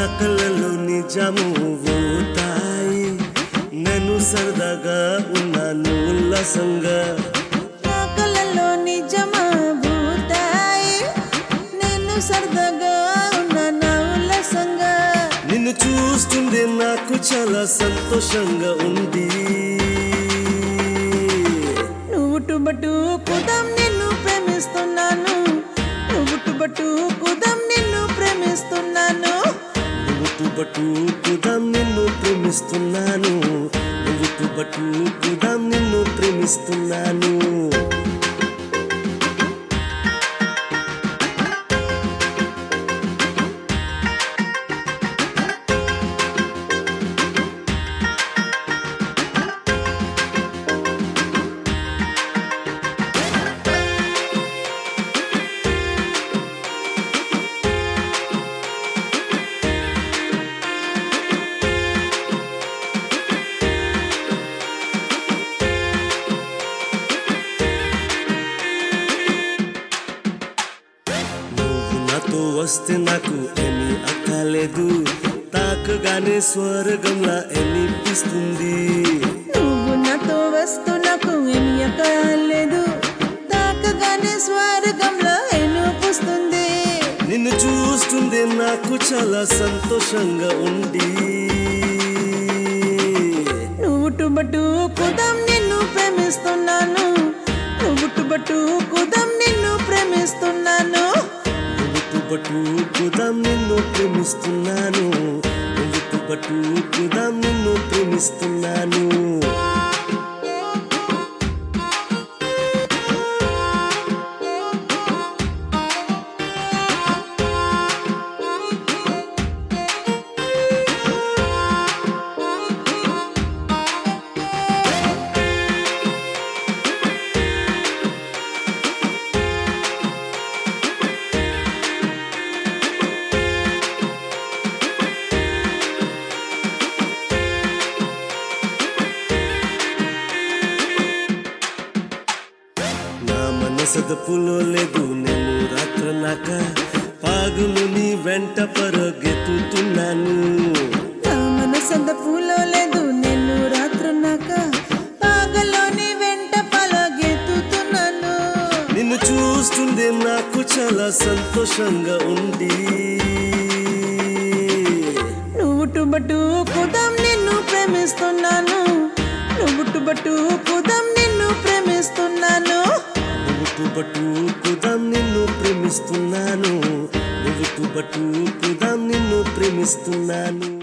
కళ్ళలో నిజము తాయి నేను సరదాగా ఉన్నాను ఉల్లాసంగా నా కళ్ళలో నిజమా భూతాయి నేను సరదాగా ఉన్నా నా ఉల్లాసంగా నిన్ను చూస్తుండే నాకు చాలా సంతోషంగా ఉంది నువ్వు టుబటు కుదం నిన్ను ప్రేమిస్తున్నాను నువ్వు టుబటు కుదం నిన్ను ప్రేమిస్తున్నాను నువ్వు బట్టు కుదాం నిన్ను ప్రేమిస్తున్నాను నువ్వు బట్టు కుదాం నిన్ను ప్రేమిస్తున్నాను నువ్వు నాతో వస్తే నాకు ఏమీ అక్కలేదు తాకగానే స్వర్గంలా అనిపిస్తుంది నువ్వు నాతో వస్తూ నాకు ఏమి అక్కర్లేదు తాకగానే స్వర్గంలో ఎనుపుస్తుంది నిన్ను చూస్తుండే నాకు చాలా సంతోషంగా ఉంది నువ్వు టుబటు కుదం నిన్ను ప్రేమిస్తున్నాను నువ్వు టుబటు కుదం నిన్ను ప్రేమిస్తున్నాను నువ్వు బట్టు కుదాం నిన్ను ప్రేమిస్తున్నాను నువ్వు బట్టు కుదాం నిన్ను ప్రేమిస్తున్నాను నా మనసదపులో లేదు నేను రాత్రనాక పాగులు నీ వెంట పరుగెత్తుతున్నాను నా మనసంత పూలో లేదు నేను రాత్రున్నాక పాగలోని వెంట పలగెత్తుతున్నాను నిన్ను చూస్తుండే నాకు చాలా సంతోషంగా ఉంది నువ్వు టుబటు కుదం నిన్ను ప్రేమిస్తున్నాను నువ్వు టుబటు కుదం నిన్ను ప్రేమిస్తున్నాను నువ్వు బట్టు కుదాం నిన్ను ప్రేమిస్తున్నాను నువ్వు బట్టు కుదాం నిన్ను ప్రేమిస్తున్నాను